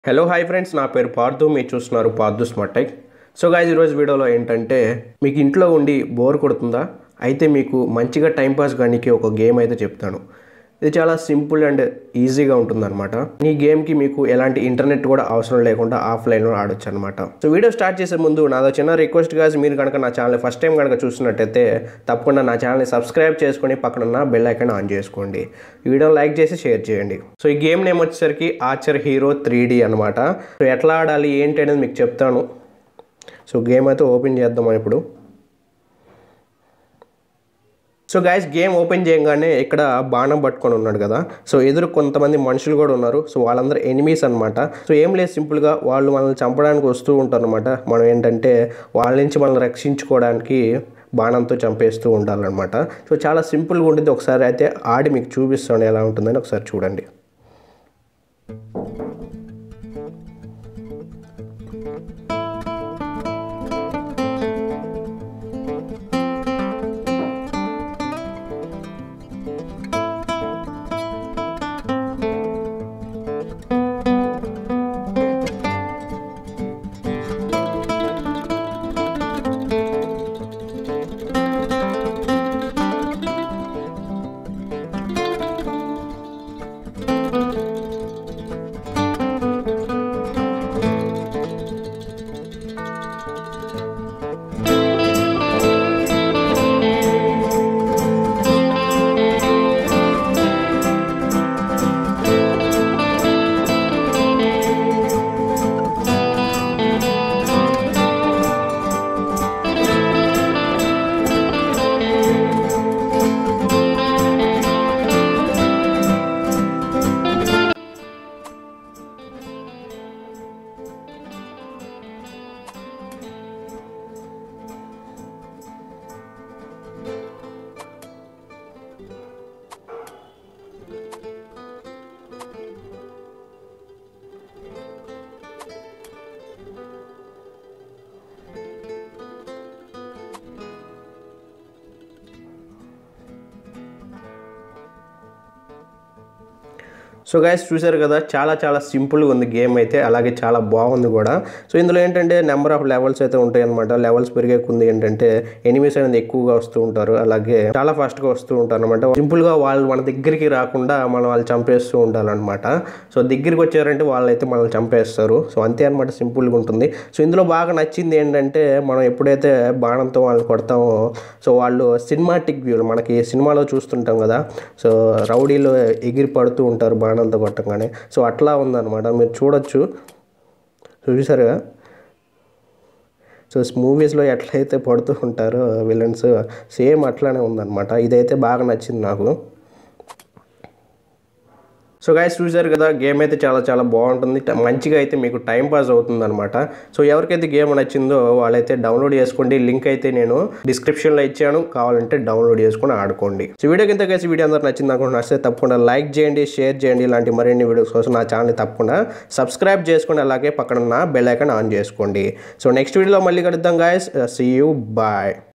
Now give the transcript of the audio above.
hello hi friends నా పేరు పార్థు మీరు చూస్తున్నారు Parthu smart tech so guys ఈరోజు వీడియోలో ఏంటంటే మీకు ఇంట్లో ఉండి బోర్ కొడుతుందా అయితే మీకు మంచిగా టైంపాస్ కానీ ఒక గేమ్ అయితే చెప్తాను ఇది చాలా సింపుల్ అండ్ ఈజీగా ఉంటుందన్నమాట ఈ గేమ్కి మీకు ఎలాంటి ఇంటర్నెట్ కూడా అవసరం లేకుండా ఆఫ్లైన్లో ఆడొచ్చు అనమాట సో వీడియో స్టార్ట్ చేసే ముందు నాదో చిన్న రిక్వెస్ట్ గా మీరు కనుక నా ఛానల్ ఫస్ట్ టైం కనుక చూస్తున్నట్టయితే తప్పకుండా నా ఛానల్ని సబ్స్క్రైబ్ చేసుకొని పక్కన ఉన్న బెల్ ఐకాన్ ఆన్ చేసుకోండి ఈ వీడియోని లైక్ చేసి షేర్ చేయండి సో ఈ గేమ్ నేమ్ వచ్చేసరికి ఆర్చర్ హీరో త్రీ డి అనమాట సో ఎట్లా ఆడాలి ఏంటి అనేది మీకు చెప్తాను సో గేమ్ అయితే ఓపెన్ చేద్దాం ఇప్పుడు సో గైస్ గేమ్ ఓపెన్ చేయగానే ఇక్కడ బాణం పట్టుకొని ఉన్నాడు కదా సో ఎదురు కొంతమంది మనుషులు కూడా ఉన్నారు సో వాళ్ళందరూ ఎనిమీస్ అనమాట సో ఏం లేదు సింపుల్గా వాళ్ళు మనల్ని చంపడానికి వస్తూ ఉంటారు అనమాట మనం ఏంటంటే వాళ్ళ నుంచి మనల్ని రక్షించుకోవడానికి బాణంతో చంపేస్తూ ఉండాలన్నమాట సో చాలా సింపుల్గా ఉంటుంది ఒకసారి అయితే ఆడి మీకు చూపిస్తాను ఎలా ఉంటుందని ఒకసారి చూడండి సో గైస్ చూశారు కదా చాలా చాలా సింపుల్గా ఉంది గేమ్ అయితే అలాగే చాలా బాగుంది కూడా సో ఇందులో ఏంటంటే నెంబర్ ఆఫ్ లెవెల్స్ అయితే ఉంటాయి అనమాట లెవెల్స్ పెరిగే కొంది ఏంటంటే ఎనిమీస్ అనేది ఎక్కువగా వస్తూ ఉంటారు అలాగే చాలా ఫాస్ట్గా వస్తూ ఉంటారు అనమాట సింపుల్గా వాళ్ళు మన దగ్గరికి రాకుండా మనం వాళ్ళు చంపేస్తూ ఉండాలన్నమాట సో దగ్గరికి వచ్చారంటే వాళ్ళైతే మనల్ని చంపేస్తారు సో అంతే అనమాట సింపుల్గా ఉంటుంది సో ఇందులో బాగా నచ్చింది ఏంటంటే మనం ఎప్పుడైతే బాణంతో వాళ్ళని కొడతామో సో వాళ్ళు సినిమాటిక్ వ్యూ మనకి సినిమాలో చూస్తుంటాం కదా సో రౌడీలో ఎగిరి పడుతూ ఉంటారు బాణంతో కొట్టంగానే సో అట్లా ఉందన్నమాట మీరు చూడొచ్చు చూసారుగా సో మూవీస్లో ఎట్లయితే పడుతూ ఉంటారో విలన్స్ సేమ్ అట్లానే ఉందన్నమాట ఇదైతే బాగా నచ్చింది నాకు సో గైస్ చూసారు కదా గేమ్ అయితే చాలా చాలా బాగుంటుంది ట- మంచిగా అయితే మీకు టైం పాస్ అవుతుంది అనమాట సో ఎవరికైతే గేమ్ నచ్చిందో వాళ్ళైతే డౌన్లోడ్ చేసుకోండి లింక్ అయితే నేను డిస్క్రిప్షన్లో ఇచ్చాను కావాలంటే డౌన్లోడ్ చేసుకొని ఆడుకోండి సో వీడియో కింద కలిసి వీడియో అందరూ నచ్చింది అనుకుంటే నచ్చితే తప్పకుండా లైక్ చేయండి షేర్ చేయండి ఇలాంటి మరిన్ని వీడియోస్ కోసం నా ఛానల్ని తప్పకుండా సబ్స్క్రైబ్ చేసుకోండి అలాగే పక్కన ఉన్న బెల్ ఐకాన్ ఆన్ చేసుకోండి సో నెక్స్ట్ వీడియోలో మళ్ళీ కలుద్దాం గాయస్ సీ యూ బాయ్